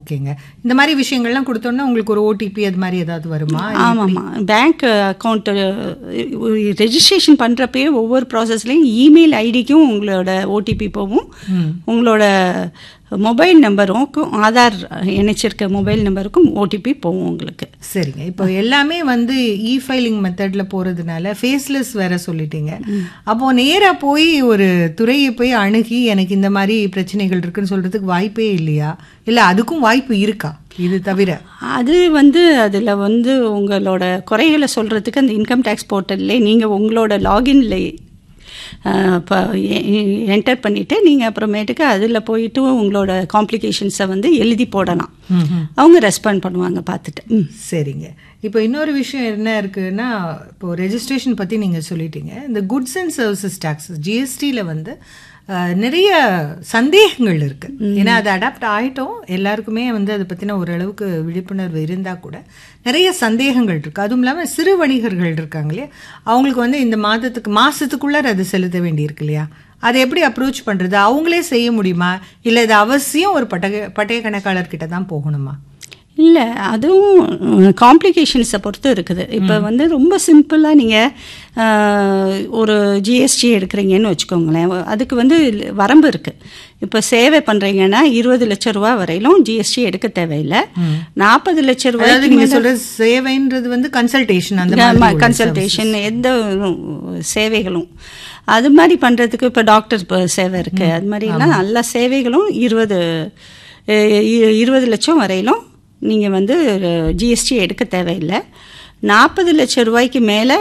ஓகேங்க இந்த மாதிரி விஷயங்கள்லாம் கொடுத்தோன்னா உங்களுக்கு ஒரு ஓடிபி அது மாதிரி ஏதாவது வருமா ஆமாம்மா பேங்க் அக்கௌண்ட்டு ரெஜிஸ்ட்ரேஷன் பண்ணுறப்பயே ஒவ்வொரு ப்ராசஸ்லையும் இமெயில் ஐடிக்கும் உங்களோட ஓடிபி போகும் உங்களோட மொபைல் நம்பருக்கும் ஆதார் இணைச்சிருக்க மொபைல் நம்பருக்கும் ஓடிபி போகும் உங்களுக்கு சரிங்க இப்போ எல்லாமே வந்து இ ஃபைலிங் மெத்தட்ல போறதுனால ஃபேஸ்லெஸ் வேற சொல்லிட்டீங்க அப்போ நேரா போய் ஒரு துறையை போய் அணுகி எனக்கு இந்த மாதிரி பிரச்சனைகள் இருக்குன்னு சொல்றதுக்கு வாய்ப்பே இல்லையா இல்ல அதுக்கும் வாய்ப்பு இருக்கா இது தவிர அது வந்து அதில் வந்து உங்களோட குறைகளை சொல்கிறதுக்கு அந்த இன்கம் டேக்ஸ் போர்ட்டல்லே நீங்கள் உங்களோட லாகின்ல இப்போ என்டர் பண்ணிவிட்டு நீங்கள் அப்புறமேட்டுக்கு அதில் போயிட்டு உங்களோட காம்ப்ளிகேஷன்ஸை வந்து எழுதி போடலாம் அவங்க ரெஸ்பாண்ட் பண்ணுவாங்க பார்த்துட்டு ம் சரிங்க இப்போ இன்னொரு விஷயம் என்ன இருக்குன்னா இப்போ ரெஜிஸ்ட்ரேஷன் பற்றி நீங்கள் சொல்லிட்டீங்க இந்த குட்ஸ் அண்ட் சர்வீசஸ் டேக்ஸ் ஜிஎஸ்டியில் வந்து அஹ், நிறைய சந்தேகங்கள் இருக்கு ஏன்னா அது அடாப்ட் ஆயிட்டோம் எல்லாருக்குமே வந்து அதை பற்றின ஓரளவுக்கு விழிப்புணர்வு இருந்தால் கூட நிறைய சந்தேகங்கள் இருக்கு அதுவும் இல்லாமல் சிறு வணிகர்கள் இருக்காங்க இல்லையா அவங்களுக்கு வந்து இந்த மாதத்துக்கு மாசத்துக்குள்ள அது செலுத்த வேண்டியிருக்கு இல்லையா அதை எப்படி அப்ரோச் பண்றது அவங்களே செய்ய முடியுமா இல்லை இது அவசியம் ஒரு பட்டய பட்டய கணக்காளர்கிட்ட தான் போகணுமா இல்லை அதுவும் காம்ப்ளிகேஷன்ஸை பொறுத்து இருக்குது இப்போ வந்து ரொம்ப சிம்பிளாக நீங்கள் ஒரு ஜிஎஸ்டி எடுக்கிறீங்கன்னு வச்சுக்கோங்களேன் அதுக்கு வந்து வரம்பு இருக்குது இப்போ சேவை பண்ணுறீங்கன்னா இருபது லட்ச ரூபா வரையிலும் ஜிஎஸ்டி எடுக்க தேவையில்லை நாற்பது லட்ச அதாவது ரூபாய்க்கு நீங்க சொல்ற சேவைன்றது வந்து கன்சல்டேஷன் அந்த மாதிரி உள்ள கன்சல்டேஷன் எந்த சேவைகளும் அது மாதிரி பண்ணுறதுக்கு இப்போ டாக்டர் ப- சேவை இருக்குது அது மாதிரிலாம் எல்லா சேவைகளும் இருபது அஹ், இ- இருபது லட்சம் வரையிலும் நீங்கள் வந்து ஜிஎஸ்டி எடுக்க தேவையில்லை நாற்பது லட்சம் ரூபாய்க்கு மேலே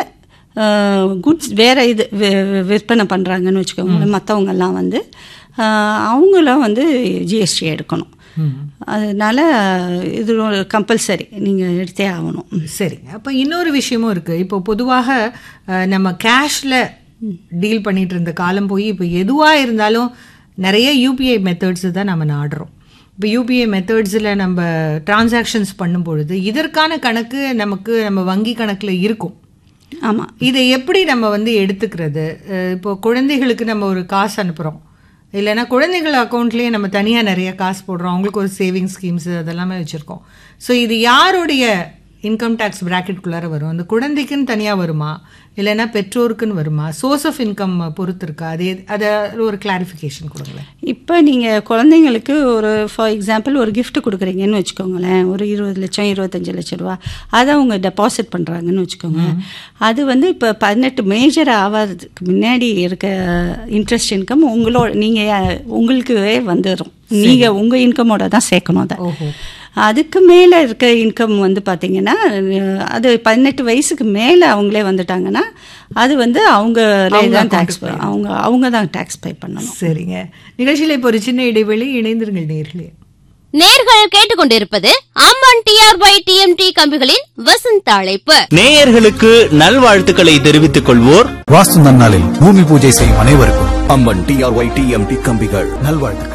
குட்ஸ் வேறு இது வி- வி- விற்பனை பண்ணுறாங்கன்னு வச்சுக்கோங்களேன் மற்றவங்கெல்லாம் வந்து அஹ், அவங்களும் வந்து ஜிஎஸ்டி எடுக்கணும் அதனால இது கம்பல்சரி நீங்கள் எடுத்தே ஆகணும் சரிங்க அப்போ இன்னொரு விஷயமும் இருக்கு இப்போ பொதுவாக அஹ், நம்ம கேஷ்ல டீல் பண்ணிட்டு இருந்த காலம் போய் இப்போ எதுவா இருந்தாலும் நிறைய யூபிஐ மெத்தட்ஸ் தான் நம்ம நாடுறோம் இப்போ யூபிஐ மெத்தட்ஸில் நம்ம டிரான்சாக்ஷன்ஸ் பண்ணும் பொழுது இதற்கான கணக்கு நமக்கு நம்ம வங்கி கணக்கில் இருக்கும் ஆமாம் இதை எப்படி நம்ம வந்து எடுத்துக்கிறது அஹ் இப்போ குழந்தைகளுக்கு நம்ம ஒரு காசு அனுப்புகிறோம் இல்லைன்னா குழந்தைகள் அக்கௌண்ட்லேயே நம்ம தனியாக நிறைய காசு போடுறோம் அவங்களுக்கு ஒரு சேவிங் ஸ்கீம்ஸ் அதெல்லாமே வச்சுருக்கோம் ஸோ இது யாருடைய இன்கம் டேக்ஸ் ப்ராக்கெட்குள்ளார வரும் அந்த குழந்தைக்குன்னு தனியாக வருமா இல்லைன்னா பெற்றோருக்குன்னு வருமா சோர்ஸ் ஆஃப் இன்கம் பொறுத்து இருக்கா அது எது- அதை ஒரு கிளாரிஃபிகேஷன் கொடுங்களேன் இப்போ நீங்கள் குழந்தைங்களுக்கு ஒரு ஃபார் எக்ஸாம்பிள் ஒரு gift கொடுக்குறீங்கன்னு வச்சுக்கோங்களேன் ஒரு இருபது லட்சம் இருபத்தஞ்சு லட்சம் ரூபா அதை அவங்க டெபாசிட் பண்ணுறாங்கன்னு வச்சுக்கோங்க அது வந்து இப்போ பதினெட்டு மேஜர் ஆகாததுக்கு முன்னாடி இருக்க இன்ட்ரெஸ்ட் இன்கம் உங்களோட நீங்கள் உங்களுக்கே வந்துடும் நீங்கள் உங்கள் இன்கமோட தான் சேர்க்கணும் அதை ஓஹோ அதுக்கு மேலே இருக்க இன்கம் வந்து பார்த்தீங்கன்னா அஹ், அது பதினெட்டு வயசுக்கு மேலே அவங்களே வந்துட்டாங்கன்னா அது வந்து அவங்களே தான் டேக்ஸ் அவங்க அவங்க தான் டேக்ஸ் பே பண்ணணும் சரிங்க நிகழ்ச்சியில் இப்போ ஒரு சின்ன இடைவெளி இணைந்திருங்கள் நேர்களே நேர்கள் கேட்டுக்கொண்டிருப்பது அம்மன் டிஆர்ஒய் டிஎம்டி கம்பிகளின் வசந்த அழைப்பு நேயர்களுக்கு நல்வாழ்த்துக்களை தெரிவித்துக் கொள்வோர் வாஸ்து நன்னாளில் பூமி பூஜை செய்யும் அனைவருக்கும் அம்மன் டிஆர்ஒய் டிஎம்டி கம்பிகள் நல்வாழ்த்துக்கள்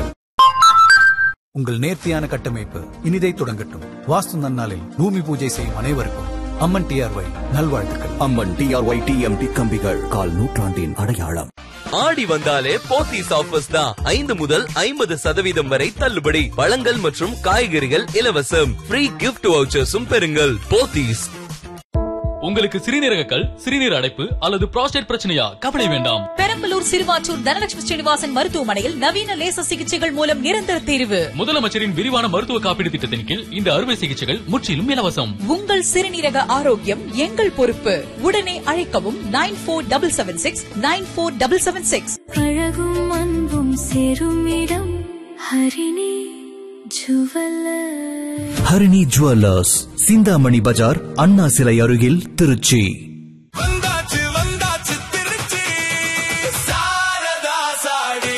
உங்கள் நேர்த்தியான கட்டமைப்பு இனிதை தொடங்கட்டும் வாஸ்து நன்னாளில் பூமி பூஜை செய்யும் அனைவருக்கும் அம்மன் டிஆர்ஒய் நல்வாழ்த்துக்கள் அம்மன் டிஆர்ஒய் டிஎம்டி கம்பிகள் கால் நூற்றாண்டின் அடையாளம் ஆடி வந்தாலே போத்தீஸ் ஆஃபர்ஸ் தான் ஐந்து முதல் ஐம்பது சதவீதம் வரை தள்ளுபடி பழங்கள் மற்றும் காய்கறிகள் இலவசம் ஃப்ரீ கிஃப்ட் வவுச்சர்ஸும் பெறுங்கள் போத்தீஸ் உங்களுக்கு சிறுநீரக கல் சிறுநீர் அடைப்பு அல்லது புரோஸ்டேட் பிரச்சனையா கவலை வேண்டாம் பெரம்பலூர் சிறுவாச்சூர் தனலட்சுமி ஸ்ரீனிவாசன் மருத்துவமனையில் நவீன லேசர் சிகிச்சைகள் மூலம் நிரந்தர தீர்வு முதலமைச்சரின் விரிவான மருத்துவ காப்பீடு திட்டத்தின் கீழ் இந்த அறுவை சிகிச்சைகள் முற்றிலும் இலவசம் உங்கள் சிறுநீரக ஆரோக்கியம் எங்கள் பொறுப்பு உடனே அழைக்கவும் nine four double seven six nine four double seven six அழகும் அன்பும் சேரும் இடம் ஹரிணி ஜுவல்லர் ஹரிணி ஜுவல்லர்ஸ் சிந்தாமணி பஜார் அண்ணா சிலை அருகில் திருச்சி வந்தாச்சு வந்தாச்சு திருச்சி சாரதா சாடி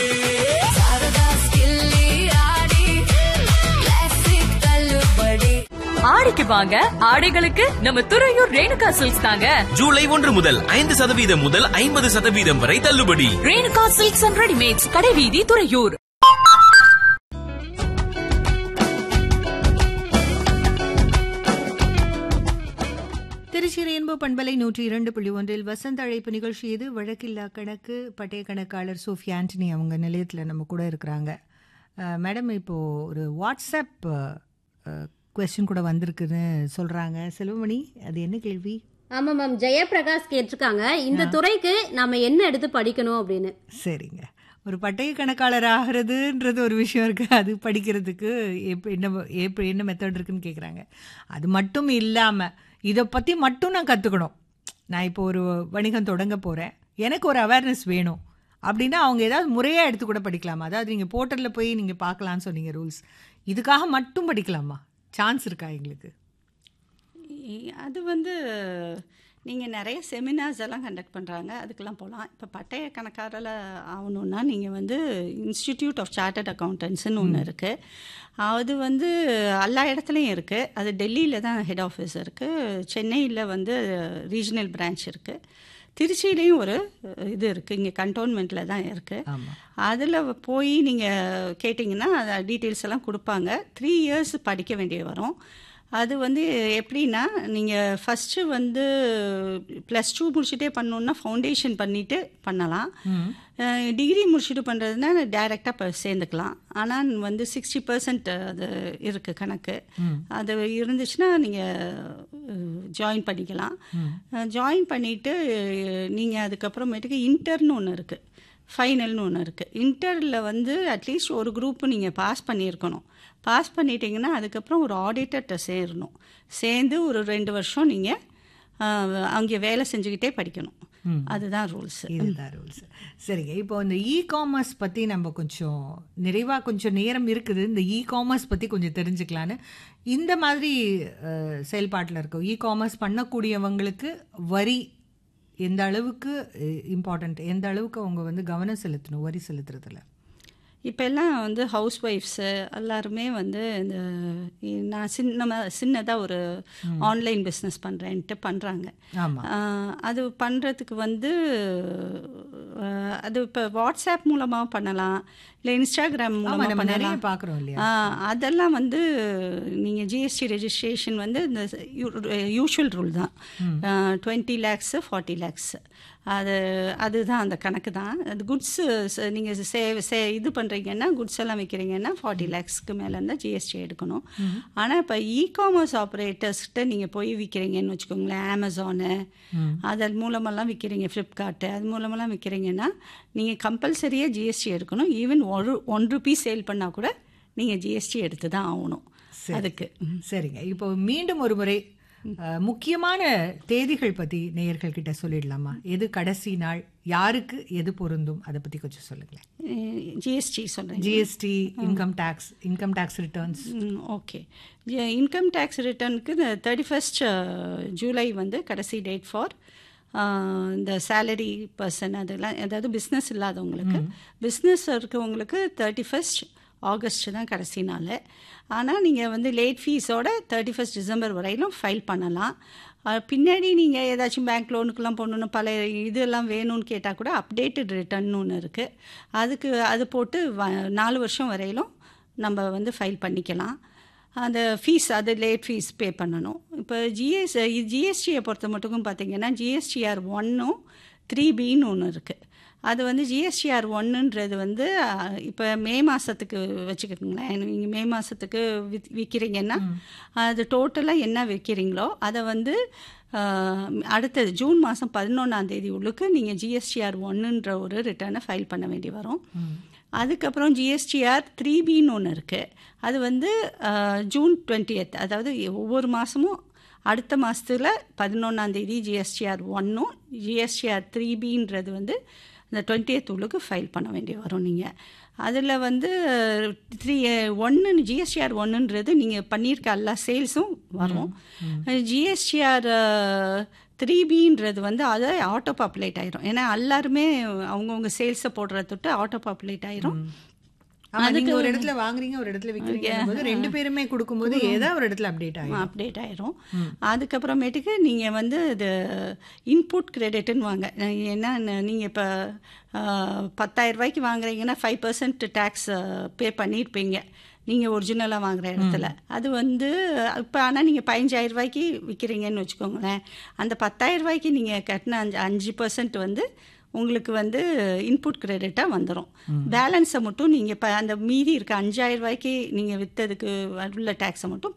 ஆடிக்கு வாங்க ஆடைகளுக்கு நம்ம துறையூர் ரேணுகா சில்க்ஸ் தாங்க ஜூலை ஒன்று முதல் ஐந்து சதவீதம் முதல் ஐம்பது சதவீதம் வரை தள்ளுபடி ரேணுகா சில்க்ஸ் அண்ட் ரெடிமேட்ஸ் கடைவீதி துறையூர் திருச்சி ரெயின்போ பண்பலை நூற்றி இரண்டு புள்ளி ஒன்றில் வசந்த அழைப்பு நிகழ்ச்சி இது வழக்கில்லா கணக்கு பட்டய கணக்காளர் சோஃபி ஆண்டனி அவங்க நிலையத்தில் நம்ம கூட இருக்கிறாங்க அஹ், மேடம் இப்போ ஒரு வாட்ஸ்அப் கொஸ்டின் கூட வந்திருக்குன்னு சொல்கிறாங்க செல்வமணி அது என்ன கேள்வி ஆமா மேம் ஜெயபிரகாஷ் கேட்டிருக்காங்க இந்த துறைக்கு நாம என்ன எடுத்து படிக்கணும் அப்படின்னு சரிங்க ஒரு பட்டய கணக்காளர் ஆகிறதுன்றது ஒரு விஷயம் இருக்குது அது படிக்கிறதுக்கு எப்போ என்ன எப்போ என்ன மெத்தட் இருக்குன்னு கேட்குறாங்க அது மட்டும் இல்லாமல் இதை பற்றி மட்டும் நான் கற்றுக்கணும் நான் இப்போ ஒரு வணிகம் தொடங்க போகிறேன் எனக்கு ஒரு அவேர்னஸ் வேணும் அப்படின்னா அவங்க ஏதாவது முறையாக எடுத்து கூட படிக்கலாமா அதாவது நீங்கள் போர்ட்டலில் போய் நீங்கள் பார்க்கலான்னு சொன்னீங்க ரூல்ஸ் இதுக்காக மட்டும் படிக்கலாமா சான்ஸ் இருக்கா எங்களுக்கு இ- அது வந்து நீங்கள் நிறைய செமினார்ஸ் எல்லாம் கண்டக்ட் பண்ணுறாங்க அதுக்கெல்லாம் போகலாம் இப்போ பட்டய கணக்காரில் ஆகணுன்னா நீங்கள் வந்து இன்ஸ்டிடியூட் ஆஃப் சார்ட்டர்ட் அக்கௌண்டன்ஸ்னு ஒன்று இருக்குது அது வந்து எல்லா இடத்துலையும் இருக்குது அது டெல்லியில் தான் ஹெட் ஆஃபீஸ் இருக்குது சென்னையில் வந்து ரீஜனல் பிரான்ச் இருக்குது திருச்சியிலையும் ஒரு இது இருக்குது இங்கே கண்டோன்மெண்ட்டில் தான் இருக்குது அதில் போய் நீங்கள் கேட்டிங்கன்னா டீட்டெயில்ஸ் எல்லாம் கொடுப்பாங்க த்ரீ இயர்ஸ் படிக்க வேண்டிய வரும் அது வந்து எப்படின்னா நீங்கள் ஃபஸ்ட்டு வந்து ப்ளஸ் டூ முடிச்சுட்டே பண்ணணுன்னா ஃபவுண்டேஷன் பண்ணிவிட்டு பண்ணலாம் டிகிரி முடிச்சுட்டு பண்ணுறதுனா டைரெக்டாக இப்போ சேர்ந்துக்கலாம் ஆனால் வந்து சிக்ஸ்டி பர்சன்ட் அது இருக்குது கணக்கு அது இருந்துச்சுன்னா நீங்கள் ஜாயின் பண்ணிக்கலாம் ஜாயின் பண்ணிவிட்டு நீங்கள் அதுக்கப்புறமேட்டுக்கு இன்டர்னு ஒன்று இருக்குது ஃபைனல்னு ஒன்று இருக்குது இன்டரில் வந்து அட்லீஸ்ட் ஒரு குரூப் நீங்கள் பாஸ் பண்ணியிருக்கணும் பாஸ் பண்ணிட்டீங்கன்னா அதுக்கப்புறம் ஒரு ஆடிட்டர்கிட்ட சேரணும் சேர்ந்து ஒரு ரெண்டு வருஷம் நீங்கள் அங்கே வேலை செஞ்சுக்கிட்டே படிக்கணும் அதுதான் ரூல்ஸ் இதுதான் ரூல்ஸ் சரிங்க இப்போ இந்த இ காமர்ஸ் பற்றி நம்ம கொஞ்சம் நிறைவாக கொஞ்சம் நேரம் இருக்குது இந்த இ காமர்ஸ் பற்றி கொஞ்சம் தெரிஞ்சுக்கலான்னு இந்த மாதிரி செயல்பாட்டில் இருக்கும் இ காமர்ஸ் பண்ணக்கூடியவங்களுக்கு வரி எந்த அளவுக்கு இம்பார்ட்டண்ட் எந்த அளவுக்கு அவங்க வந்து கவனம் செலுத்தணும் வரி செலுத்துறதுல இப்போ எல்லாம் வந்து ஹவுஸ் ஒய்ஃப்ஸு எல்லாருமே வந்து இந்த நான் சின்ன சின்னதாக ஒரு ஆன்லைன் பிஸ்னஸ் பண்ணுறேன்ட்டு பண்ணுறாங்க அது பண்ணுறதுக்கு வந்து அது இப்போ வாட்ஸ்அப் மூலமாக பண்ணலாம் இல்லை இன்ஸ்டாகிராம் மூலமாக பண்ணலாம் பார்க்குறோம் இல்லையா அதெல்லாம் வந்து நீங்கள் ஜிஎஸ்டி ரெஜிஸ்ட்ரேஷன் வந்து இந்த யூஷுவல் ரூல் தான் டுவெண்ட்டி லேக்ஸு ஃபார்ட்டி லேக்ஸு அது அதுதான் அந்த கணக்கு தான் அது குட்ஸு நீங்கள் சே சே இது பண்ணுறீங்கன்னா குட்ஸ் எல்லாம் விற்கிறீங்கன்னா ஃபார்ட்டி லேக்ஸ்க்கு மேலே இருந்தால் ஜிஎஸ்டி எடுக்கணும் ஆனால் இப்போ இ காமர்ஸ் ஆப்ரேட்டர்ஸ்கிட்ட நீங்கள் போய் விற்கிறீங்கன்னு வச்சுக்கோங்களேன் அமேசானு அதன் மூலமெல்லாம் விற்கிறீங்க ஃப்ளிப்கார்ட்டு அது மூலமெல்லாம் விற்கிறீங்கன்னா நீங்கள் கம்பல்சரியாக ஜிஎஸ்டி எடுக்கணும் ஈவன் ஒரு ஒன் ருபீ சேல் பண்ணால் கூட நீங்கள் ஜிஎஸ்டி எடுத்து தான் ஆகணும் அதுக்கு சரிங்க இப்போ மீண்டும் ஒரு முறை முக்கியமான தேதிகள் பற்றி நேயர்கள் கிட்ட சொல்லிடலாமா எது கடைசி நாள் யாருக்கு எது பொருந்தும் அதை பற்றி கொஞ்சம் சொல்லுங்களேன் ஜிஎஸ்டி சொல்கிறேன் GST income tax income tax returns okay income tax ரிட்டர்னுக்கு இந்த தேர்ட்டி ஃபஸ்ட் ஜூலை வந்து கடைசி டேட் ஃபார் இந்த சேலரி பர்சன் அதெல்லாம் அதாவது பிஸ்னஸ் இல்லாதவங்களுக்கு பிஸ்னஸ் இருக்கவங்களுக்கு தேர்ட்டி ஃபஸ்ட் ஆகஸ்ட் தான் கடைசி நாள் ஆனால் நீங்கள் வந்து லேட் ஃபீஸோட தேர்ட்டி ஃபஸ்ட் டிசம்பர் வரையிலும் ஃபைல் பண்ணலாம் பின்னாடி நீங்கள் ஏதாச்சும் பேங்க் லோனுக்கெலாம் போகணுன்னு பல இதெல்லாம் வேணும்னு கேட்டால் கூட அப்டேட்டட் ரிட்டர்ன் ஒன்று இருக்குது அதுக்கு அது போட்டு வ நாலு வருஷம் வரையிலும் நம்ம வந்து ஃபைல் பண்ணிக்கலாம் அந்த ஃபீஸ் அது லேட் ஃபீஸ் பே பண்ணணும் இப்போ ஜிஎஸ் ஜிஎஸ்டியை பொறுத்த மட்டுக்கும் பார்த்தீங்கன்னா ஜிஎஸ்டிஆர் ஒன்னும் த்ரீ பின்னு ஒன்று இருக்குது அது வந்து ஜிஎஸ்டிஆர் ஒன்றுன்றது வந்து இப்போ மே மாதத்துக்கு வச்சுக்கிட்டுங்களேன் நீங்கள் மே மாதத்துக்கு வித் விற்கிறீங்கன்னா அது டோட்டலாக என்ன விற்கிறீங்களோ அதை வந்து அடுத்தது ஜூன் மாதம் பதினொன்றாம் தேதி உள்ளுக்கு நீங்கள் ஜிஎஸ்டிஆர் ஒன்றுன்ற ஒரு ரிட்டர்னை ஃபைல் பண்ண வேண்டி வரும் அதுக்கப்புறம் ஜிஎஸ்டிஆர் த்ரீ பின்னு ஒன்று இருக்குது அது வந்து ஜூன் டுவெண்ட்டியத் அதாவது ஒவ்வொரு மாதமும் அடுத்த மாதத்தில் பதினொன்றாந்தேதி ஜிஎஸ்டிஆர் ஒன்றும் ஜிஎஸ்டிஆர் த்ரீ பின்றது வந்து இந்த டுவெண்ட்டியத் உள்ளுக்கு ஃபைல் பண்ண வேண்டி வரும் நீங்கள் அதில் வந்து த்ரீ ஒன்று ஜிஎஸ்டிஆர் ஒன்றுன்றது நீங்கள் பண்ணியிருக்க எல்லா சேல்ஸும் வரும் ஜிஎஸ்டிஆர் த்ரீ பின்றது வந்து அதை ஆட்டோ பாப்புலேட் ஆயிரும் ஏன்னா எல்லாருமே அவங்கவுங்க சேல்ஸை போடுற தொட்டு ஆட்டோ பாப்புலேட் ஆயிரும் அதுக்கு ஒரு இடத்துல வாங்குறீங்க ஒரு இடத்துல விற்கிறீங்க ரெண்டு பேருமே கொடுக்கும்போது ஏதோ ஒரு இடத்துல அப்டேட் ஆகும் அப்டேட் ஆயிரும் அதுக்கப்புறமேட்டுக்கு நீங்கள் வந்து இது இன்புட் கிரெடிட்னு வாங்க ஏன்னா நீங்கள் இப்போ பத்தாயிரம் ரூபாய்க்கு வாங்குறீங்கன்னா ஃபைவ் பர்சன்ட் டேக்ஸ் பே பண்ணியிருப்பீங்க நீங்கள் ஒரிஜினலாக வாங்குற இடத்துல அது வந்து இப்போ ஆனால் நீங்கள் பதினஞ்சாயிரம் ரூபாய்க்கு விற்கிறீங்கன்னு வச்சுக்கோங்களேன் அந்த பத்தாயிரம் ரூபாய்க்கு நீங்கள் கட்டின அஞ்சு அஞ்சு பர்சன்ட் வந்து உங்களுக்கு வந்து இன்புட் கிரெடிட்டாக வந்துடும் பேலன்ஸை மட்டும் நீங்கள் இப்போ அந்த மீதி இருக்க அஞ்சாயிரம் ரூபாய்க்கு நீங்கள் விற்றதுக்கு உள்ள டேக்ஸை மட்டும்